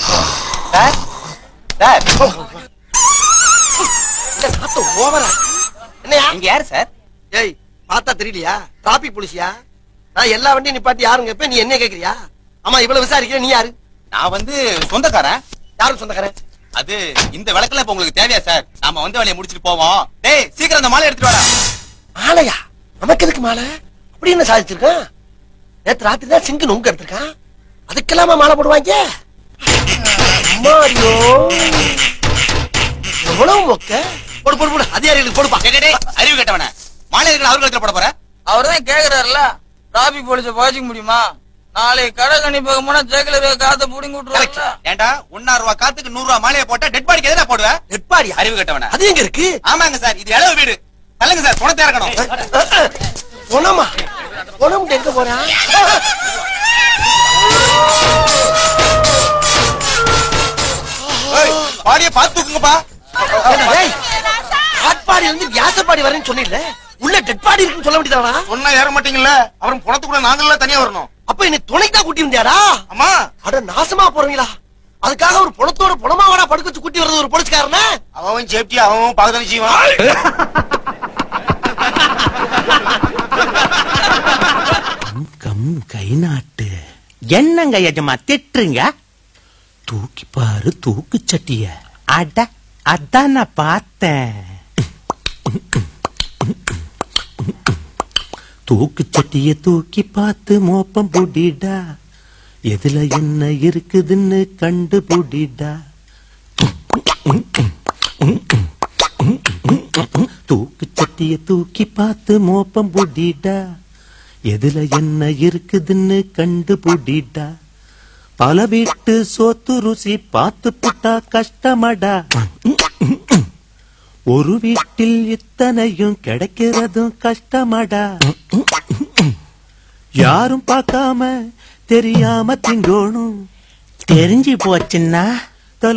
sir sir இந்த நாத்தம் ஓவரா என்னையா இங்க யாரு சார் ஏய் பார்த்தா தெரியலையா டிராபிக் போலீஸியா நான் எல்லா வண்டியும் நிப்பாட்டி யாருங்க கேப்ப நீ என்ன கேக்குறியா ஆமா இவ்வளவு விசாரிக்கிற நீ யாரு நான் வந்து சொந்தக்காரன் யாருக்கு சொந்தக்காரன் அது இந்த விளக்கெல்லாம் இப்ப உங்களுக்கு தேவையா சார் நாம வந்து வேலையை முடிச்சிட்டு போவோம் டேய் சீக்கிரம் அந்த மாலை எடுத்துட்டு வாடா மாலையா நமக்கு எதுக்கு மாலை அப்படி என்ன சாதிச்சிருக்கான் நேத்து ராத்திரி தான் சிங்கு நுங்க எடுத்திருக்கான் அதுக்கெல்லாமா மாலை போடுவாங்க அம்மாடியோ எவ்வளவு மொக்க போடு போடு போடு அதிகாரிகளுக்கு போடுப்பா டேய், டேய், டேய், அறிவு கெட்டவன மாலை இருக்கிற அவருக்கு எடுத்துட்டு போட போற அவர் தான் கேக்குறாருல டிராபிக் போலீஸ பாய்ச்சிக்க முடியுமா நாளைக்கு கடை கணிப்பாக போனா ஜெயில இருக்க காத்த புடிங்கி விட்டுருவாங்கல்ல ஏன்டா ஒன்னா ரூபா காத்துக்கு நூறு ரூபா மாலையை போட்டா டெட் பாடிக்கு எதுனா போடுவ நெட்பாடியா அறிவு கெட்டவன அது எங்க இருக்கு ஆமாங்க சார் இது இளவு வீடு தள்ளுங்க சார் பணத்தை இறக்கணும் பொணமா பொணம் எங்க போறான் ஏய், பாடியை பார்த்து தூக்குங்கப்பா ஆட்பாடி வந்து வியாசப்பாடி வரேன்னு சொன்னில்ல உள்ள டெட் பாடி இருக்குன்னு சொல்ல வேண்டியதானா சொன்னா ஏற மாட்டீங்கல்ல அவரும் பணத்துக்குள்ள நாங்கள தனியா வரணும் அப்ப என்னை துணைக்கு தான் கூட்டி வந்தியாடா அம்மா அட நாசமா போறீங்களா அதுக்காக ஒரு பணத்தோட பணமாவடா படுக்க வச்சு கூட்டி வர்றது ஒரு போலீஸ்காரன அவன் சேஃப்டி அவன் பாக்கதானே செய்வான் கம் கை நாட்டு என்னங்க எஜமா திட்டுறீங்க தூக்கி பாரு தூக்கு சட்டிய அட அதான் நான் பார்த்தேன் தூக்கு சட்டிய தூக்கி பார்த்து மோப்பம் புடிடா எதுல என்ன இருக்குதுன்னு கண்டு புடிடா தூக்கு சட்டிய தூக்கி பார்த்து மோப்பம் புடிடா எதுல என்ன இருக்குதுன்னு கண்டு புடிடா பல வீட்டு சோத்து ருசி பார்த்து புட்டா கஷ்டமடா ஒரு வீட்டில் இத்தனையும் கிடைக்கிறதும் கஷ்டமடா யாரும் பார்க்காம தெரியாம திங்கோணும் தெரிஞ்சு போச்சுன்னா